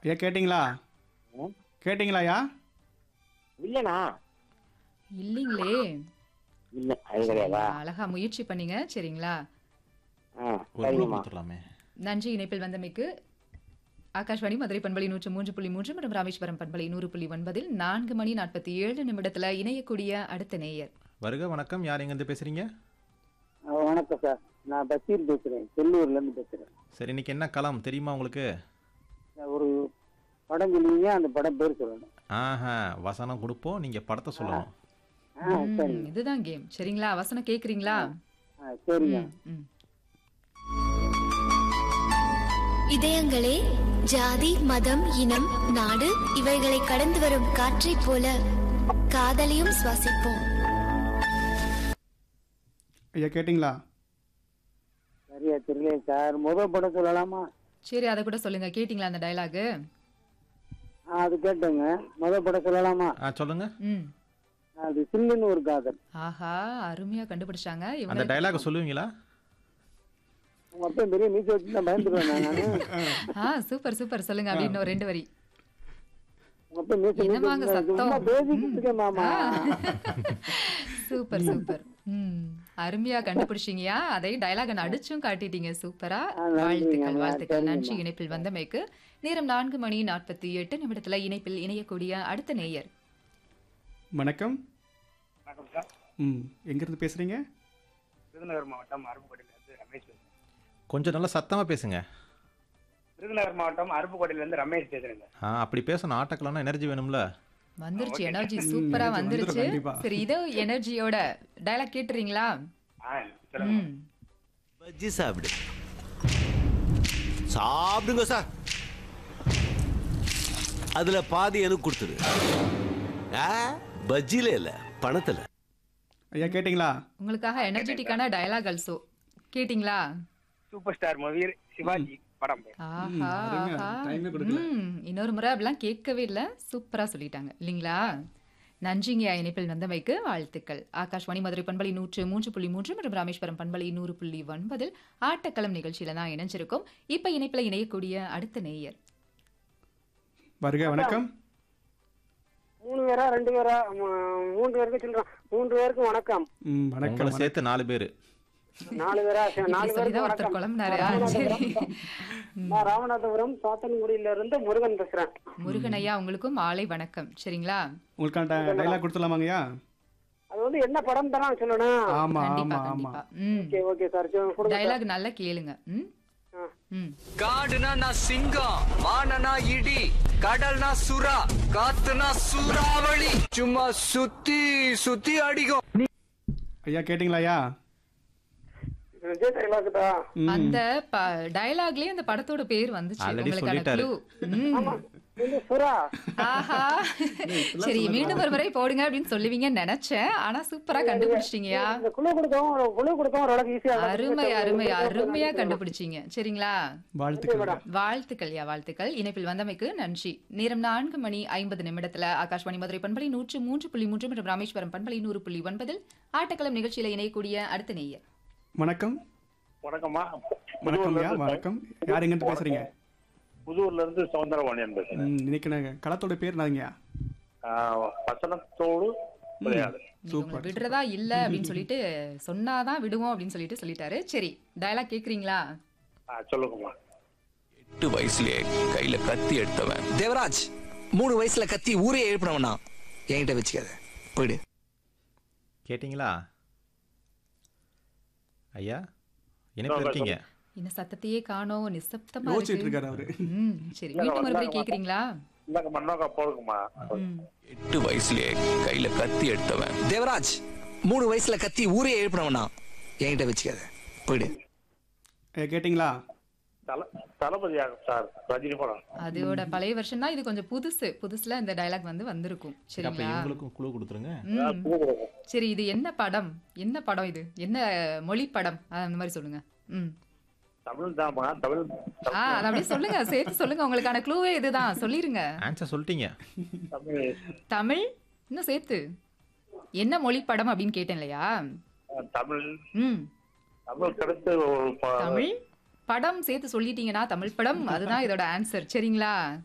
ஐயா கேட்டிங்களா ம். கேட்டிங்களா ஐயா இல்லண்ணா இல்லைங்களே இல்ல அது கிடையாதா அழகா முயற்சி பண்ணீங்க சரிங்களா ஆ ஒரு குழு சரிங்கம்மா கொடுத்துடலாமே நன்றி இணைப்பில் வந்தமைக்கு ஆகாஷ்வாணி மதுரை பண்பலை நூற்று மூன்று புள்ளி மூன்று மற்றும் ராமேஸ்வரம் பண்பலை நூறு புள்ளி ஒன்பதில் நான்கு மணி நாற்பத்தி ஏழு நிமிடத்துல இணையக்கூடிய அடுத்த நேயர் வருக வணக்கம் யார் எங்கேருந்து பேசுறீங்க ஆ, வணக்கம் சார் நான் பஷீர் பேசுறேன் செல்லூர்ல இருந்து பேசுறேன் சரி இன்னைக்கு என்ன களம் தெரியுமா உங்களுக்கு நான் ஒரு படம் சொல்லுவீங்க அந்த படம் பேர் சொல்லணும் ஆஹா வசனம் கொடுப்போம் நீங்க படத்தை சொல்லணும் ஆ சரி ம், இதுதான் கேம் சரிங்களா வசனம் கேக்குறீங்களா ஆ சரிங்க ம், ம். இதயங்களே ஜாதி மதம் இனம் நாடு இவைகளை கடந்து வரும் காற்றைப் போல காதலையும் சுவாசிப்போம் ஐயா கேட்டிங்களா சரியா தெரியல சார் முதல் படம் சொல்லலாமா சரி அதை கூட சொல்லுங்க கேட்டிங்களா அந்த டயலாகு ஆ அது கேட்டேங்க முதல் படம் சொல்லலாமா ஆ சொல்லுங்க ம் அது சில்லுன்னு ஒரு காதல் ஆஹா அருமையா கண்டுபிடிச்சாங்க அந்த இவ்வளவு டைலாக சொல்லுவீங்களா உங்க அப்பா பெரிய மீசை வச்சு நான் பயந்துருவேன் நானு ஆ சூப்பர் சூப்பர் சொல்லுங்க அப்படின்னு ஒரு ரெண்டு வரி உங்க அப்பா மீசை மீசை என்னமாங்க வச்சு சத்தம்? சும்மா பேசிக்கிட்டு இருக்கேன் மாமா சூப்பர் சூப்பர் ம் அருமையா கண்டுபிடிச்சீங்கயா அதை டயலாக நடிச்சும் காட்டிட்டீங்க சூப்பரா ஆ, நன்றிங்க, வாழ்த்துக்கள் அம்மா. வாழ்த்துக்கள் சரிங்கம்மா. நன்றி இணைப்பில் வந்தமைக்கு நேரம் நான்கு மணி நாற்பத்தி எட்டு நிமிடத்துல இணைப்பில் இணையக்கூடிய அடுத்த நேயர் வணக்கம் வணக்கம் சார் ம் எங்கேருந்து பேசுகிறீங்க விருதுநகர் மாவட்டம் அருப்புக்கோட்டையிலேருந்து ரமேஷ் பேசுகிறேன் கொஞ்சம் நல்லா சத்தமா பேசுங்க விருதுநகர் மாவட்டம் அருப்புக்கோட்டையிலேருந்து ரமேஷ் பேசுகிறேங்க ஆ அப்படி பேசணும் ஆட்டக்கலம்னா எனர்ஜி வேணும்ல வந்துருச்சு எனர்ஜி சூப்பரா energy வந்துருச்சு வந்துரும் கண்டிப்பா. சரி இதோ எனர்ஜியோட டயலாக் கேட்டுறீங்களா ஆ சொல்லுங்க ம் பஜ்ஜி சாப்பிடு சாப்பிடுங்க சார் அதுல பாதி எனக்கு கொடுத்துரு ஆ, பஜ்ஜில இல்ல பணத்துல ஐயா கேட்டிங்களா உங்களுக்காக எனர்ஜெட்டிக்கான டயலாக் ஆல்சோ கேட்டிங்களா சூப்பர் ஸ்டார் மூவி சிவாஜி படம் பேர் ஆஹா அருமையா, ஆஹா. time ஏ கொடுக்கல. ம், இன்னொரு முறை அப்படிலாம் கேட்கவே இல்லை சூப்பரா சொல்லிட்டாங்க இல்லைங்களா நன்றிங்க இணைப்பில் வந்தமைக்கு வாழ்த்துக்கள் ஆகாஷ்வாணி மதுரை பண்பலை நூற்று மூன்று புள்ளி மூன்று மற்றும் ராமேஸ்வரம் பண்பலை நூறு புள்ளி ஒன்பதில் ஆட்டக்களம் நிகழ்ச்சியில தான் இணைஞ்சிருக்கோம் இப்ப இணைப்புல இணையக்கூடிய அடுத்த நேயர் வருக வணக்கம் மூணு பேரா ரெண்டு பேரா மூ- மூன்று பேருக்கு சொல்றேன் மூன்று பேருக்கு வணக்கம் ம் உங்களை வணக்கம் சேர்த்து நாலு பேர் நாலு பேரா சரி, நாலு இப்படி சொல்லிதான் பேருக்கு ஒருத்தர் வணக்கம் குழம்பினாரு ஆ, நான் சரி ராமநாதபுரம் நான் ராமநாதபுரம் சாத்தன்குடியில இருந்து முருகன் பேசுறேன் முருகன் ஐயா உங்களுக்கும் மாலை வணக்கம் சரிங்களா உங்களுக்கான டைலாக் கொடுத்துடலாமாங்கய்யா அது வந்து என்ன படம் தானே சொல்லணும் ஆமா கண்டிப்பா ஆமா ஆமா கண்டிப்பா ம் ஓகே ஓகே சார் சரி, கொடுங்க சார். டயலாக் நல்லா கேளுங்க ம் ஆ. ம் காடுனா நான் சிங்கம் வானனா இடி கடல்னா சுறா காத்துனா சூறாவளி சும்மா சுத்தி சுத்தி அடிக்கும் நீ ஐயா கேட்டிங்களா ஐயா விஜய் டைலாக் தான் ம் அந்த டயலாக்லயே அந்த படத்தோட பேர் வந்துச்சு Already உங்களுக்கான சொல்லிட்டாரு. clue. ம். இந்த சுறா ஆஹா சரி மீண்டும் ஒரு முறை போடுங்க அப்படின்னு சொல்லுவீங்கன்னு நினைச்சேன் ஆனா சூப்பரா கண்டுபிடிச்சிட்டீங்கயா இந்த குழு கொடுத்தோம் ஒரு குழு கொடுத்தோம் ஓரளவுக்கு ஈஸியா அருமை அருமை அருமையா கண்டுபிடிச்சீங்க சரிங்களா வாழ்த்துக்கள் வாழ்த்துக்கள் யா வாழ்த்துக்கள் இணைப்பில் வந்தமைக்கு நன்றி நேரம் நான்கு மணி ஐம்பது நிமிடத்துல ஆகாஷ்வாணி மதுரை பண்பலை நூற்று மூன்று புள்ளி மூன்று மற்றும் ராமேஸ்வரம் பண்பலை நூறு புள்ளி ஒன்பதில் ஆட்டக்களம் நிகழ்ச்சியில இணையக்கூடிய அடுத்த நேயர் வணக்கம் வணக்கம்மா வணக்கம் ஐயா வணக்கம் யார் எங்கேருந்து பேசுறீங்க புதூர்ல இருந்து சௌந்தரவாணியன் பேசுறேன் ம் இன்னைக்கு நான் களத்தோட பேர் என்னங்கய்யா ஆ, வசனத்தோடு விளையாடு நீங்க உங்களை விடுறதா இல்ல அப்படின்னு சொல்லிட்டு சொன்னாதான் விடுவோம் அப்படின்னு சொல்லிட்டு சொல்லிட்டாரு சரி டயலாக் கேக்குறீங்களா ஆ, சொல்லுங்கம்மா எட்டு வயசுலயே கையில கத்தி எடுத்தவன் தேவராஜ் மூணு வயசுல கத்தி ஊரே எழுப்பினவனா என்கிட்ட வச்சுக்காத போயிடு கேட்டிங்களா ஐயா இணைப்பில் இருக்கீங்க இந்த சத்தத்தையே காணோம் நிசப்தமா யோசிச்சுட்டு இருக்கு இருக்காரு அவரு ம் சரி மீண்டும் ஒரு முறை கேக்குறீங்களா இந்தாங்க மண்ணோக்கா போடுங்கம்மா ம் எட்டு வயசுலயே கையில கத்தி எடுத்தவன் தேவராஜ் மூணு வயசுல கத்தி ஊரே எழுப்பினவனா என்கிட்ட வச்சுக்காத போயிடு ஐயா கேட்டிங்களா தல தளபதியாக சார் ரஜினி படம் அதோட பழைய வருஷம் தான் இது கொஞ்சம் புதுசு புதுசுல இந்த டயலாக் வந்து வந்திருக்கும் அப்ப சரிங்களா இவங்களுக்கும் குழு கொடுத்துருங்க ம் சரி இது என்ன படம் என்ன படம் இது என்ன மொழி படம் அஹ், அந்த மாதிரி சொல்லுங்க ம் தமிழ் தான்மா தமிழ் ஆ அதை அப்படியே சொல்லுங்க சேர்த்து சொல்லுங்க உங்களுக்கான க்ளூவே இதுதான் சொல்லிருங்க ஆன்சர் சொல்லிட்டீங்க தமிழ் தமிழ் இன்னும் சேர்த்து என்ன மொழி படம் அப்படின்னு கேட்டேன் இல்லையா ஆ, தமிழ் ம் தமிழ் கிடைத்து ஒரு ப- தமிழ் படம் சேர்த்து சொல்லிட்டீங்கன்னா தமிழ் படம் அதுதான் இதோட ஆன்சர் சரிங்களா